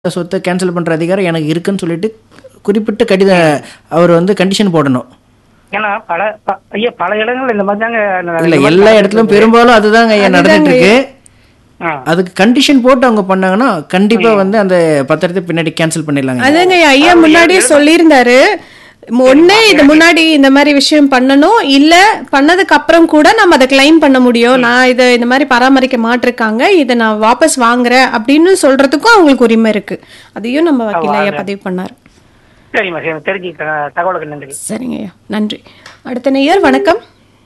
சொத்தை கேன்சல் பண்ணுற அதிகாரம் எனக்கு இருக்குன்னு சொல்லிட்டு குறிப்பிட்ட கடித அவர் வந்து கண்டிஷன் போடணும் ஏன்னா பல ப- ஐயா பல இடங்கள்ல இந்த மாதிரி தாங்க இல்லை எல்லா இடத்துலையும் பெரும்பாலும் அதுதாங்க ஐயா நடந்துட்டு இருக்கு ஆ. அதுக்கு கண்டிஷன் போட்டு அவங்க பண்ணாங்கன்னா கண்டிப்பாக வந்து அந்த பத்திரத்தை பின்னாடி கேன்சல் பண்ணிடலாங்க அதுங்க ஐயா முன்னாடியே சொல்லியிருந்தாரு ஒண்ணு இது முன்னாடி இந்த மாதிரி விஷயம் பண்ணணும் இல்ல பண்ணதுக்கு அப்புறம் கூட நம்ம அதை கிளைம் பண்ண முடியும் நான் இதை இந்த மாதிரி பராமரிக்க மாட்டிருக்காங்க இதை நான் வாபஸ் வாங்குறேன் அப்படின்னு சொல்றதுக்கும் அவங்களுக்கு உரிமை இருக்கு அதையும் நம்ம வக்கீல் ஐயா பதிவு பண்ணாரு சரிம்மா சரி தெரிஞ்சுக்க தகவலுக்கு நன்றி சரிங்க ஐயா நன்றி அடுத்த நேயர் வணக்கம்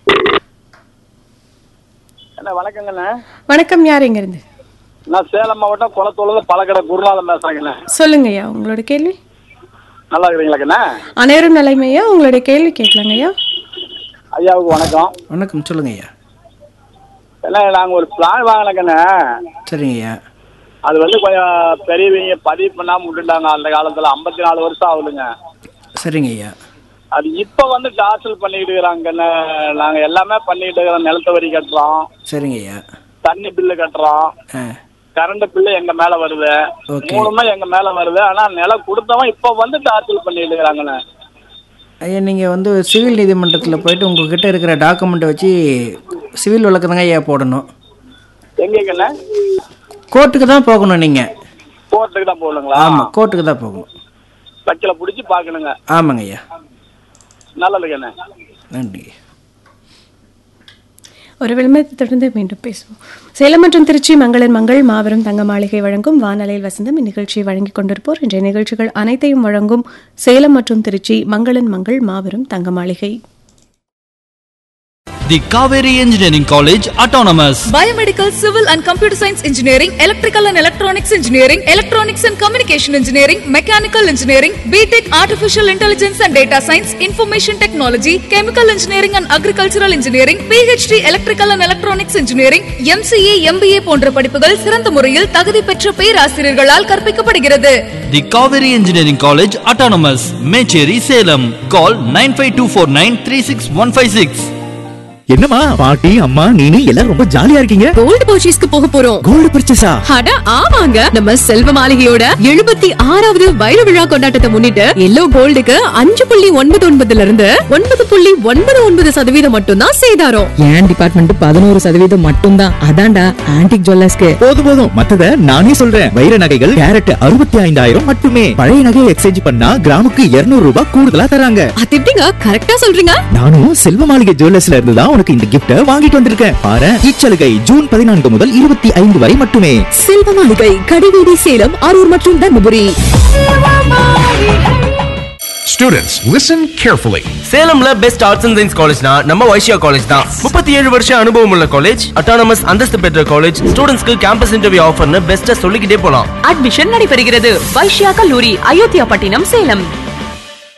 அண்ணா வணக்கங்கண்ணே வணக்கம் யார் இங்க இருந்து நான் சேலம் மாவட்டம் குளத்தூர்ல பழக்கடை குருநாதன் பேசுறேங்கண்ணே சொல்லுங்க ஐயா உங்களோட கேள்வி நல்லா இருக்கிறீங்களாக்கண்ணே அனைவரும் நிலைமையா உங்களுடைய கேள்வி கேட்கலாங்க ஐயா ஐயாவுக்கு வணக்கம் வணக்கம் சொல்லுங்க ஐயா என்ன நாங்கள் ஒரு பிளான் வாங்கினக்கண்ணே சரிங்க ஐயா அது வந்து கொஞ்சம் பெரியவங்க பதிவு பண்ணாம விட்டுட்டாங்க அந்த காலத்துல ஐம்பத்தி நாலு வருஷம் ஆகுதுங்க சரிங்க ஐயா அது இப்போ வந்து டார்ச்சல் பண்ணிட்டு இருக்கிறாங்கண்ணே நாங்கள் எல்லாமே பண்ணிட்டு இருக்கிறோம் நிலத்த வரி கட்டுறோம் சரிங்க ஐயா தண்ணி பில்லு கட்டுறோம் ஆ கரண்ட் பில்லு எங்க மேல வருது Okay. மூணுமே எங்க மேல வருது ஆனா நிலம் கொடுத்தவன் இப்போ வந்து டார்ச்சல் பண்ணிட்டு இருக்கிறாங்கண்ணே ஐயா நீங்கள் வந்து சிவில் நீதிமன்றத்தில் போயிட்டு உங்ககிட்ட இருக்கிற டாக்குமெண்ட்டை வச்சு சிவில் வழக்கு தாங்க ஐயா போடணும் எங்கேங்கண்ணே கோர்ட்டுக்கு தான் போகணும் நீங்கள் கோர்ட்டுக்கு தான் போகணுங்களா ஆமாம் கோர்ட்டுக்கு தான் போகணும் வக்கீல பிடிச்சி பார்க்கணுங்க ஆமாங்க ஐயா நல்லதுங்கண்ணே நன்றி ஒரு விளம்பரத்தை தொடர்ந்து மீண்டும் பேசுவோம் சேலம் மற்றும் திருச்சி மங்களன் மங்கள் மாபெரும் தங்க மாளிகை வழங்கும் வானலையில் வசந்தம் இந்நிகழ்ச்சியை வழங்கிக் கொண்டிருப்போர் இன்றைய நிகழ்ச்சிகள் அனைத்தையும் வழங்கும் சேலம் மற்றும் திருச்சி மங்களன் மங்கள் மாபெரும் தங்க மாளிகை The Kaveri Engineering College Autonomous. Biomedical, Civil and Computer Science Engineering, Electrical and Electronics Engineering, Electronics and Communication Engineering, Mechanical Engineering, BTech Artificial Intelligence and Data Science, Information Technology, Chemical Engineering and Agricultural Engineering, PhD Electrical and Electronics Engineering, MCA, MBA போன்ற படிப்புகள் சிறந்த முறையில் தகுதி பெற்ற பேராசிரியர்களால் கற்பிக்கப்படுகிறது The Kaveri Engineering College Autonomous. Mecheri Salem. Call 95249 என்னம்மா பாட்டி அம்மா நீனு எல்லாரும் ரொம்ப ஜாலியா இருக்கீங்க கோல்டு பர்ச்சேஸ்க்கு போக போறோம் கோல்டு பர்ச்சேஸா அட ஆமாங்க நம்ம செல்வ மாளிகையோட எழுபத்தி ஆறாவது வைர விழா கொண்டாட்டத்தை முன்னிட்டு எல்லோ கோல்டுக்கு அஞ்சு புள்ளி ஒன்பது ஒன்பதுல இருந்து ஒன்பது புள்ளி ஒன்பது ஒன்பது சதவீதம் மட்டும்தான் சேதாரம் என் டிபார்ட்மெண்ட் பதினோரு சதவீதம் மட்டும்தான் அதான்டா ஆன்டிக் ஜுவல்லர்ஸ்க்கு போதும் போதும் மத்தத நானே சொல்றேன் வைர நகைகள் கேரட் அறுபத்தி ஐந்தாயிரம் மட்டுமே பழைய நகையை எக்ஸ்சேஞ்ச் பண்ணா கிராமுக்கு 200 ரூபாய் கூடுதலா தராங்க அது எப்படிங்க கரெக்டா சொல்றீங்க நானும் செல்வ மாளிகை ஜுவல்லர்ஸ்ல இருந்து தான் உனக்கு இந்த கிஃப்ட வாங்கிட்டு வந்திருக்கேன் பாரு இச்சலுகை ஜூன் பதினான்கு முதல் இருபத்தி ஐந்து வரை மட்டுமே செல்வ மாளிகை கடிவீதி சேலம் அரூர் மற்றும் தர்மபுரி Students, listen carefully. சேலம்ல பெஸ்ட் ஆர்ட்ஸ் அண்ட் சயின்ஸ் காலேஜ்னா நம்ம வைஷ்யா காலேஜ் தான் முப்பத்தி ஏழு வருஷம் அனுபவம் உள்ள காலேஜ் அட்டானமஸ் அந்தஸ்து பெற்ற காலேஜ் ஸ்டூடெண்ட்ஸ்க்கு கேம்பஸ் இன்டர்வியூ ஆஃபர்னு பெஸ்ட்டா சொல்லிக்கிட்டே போலாம் அட்மிஷன் நடைபெறுகிறது வைஷ்யா கல்லூரி அயோத்தியா பட்டினம் சேலம்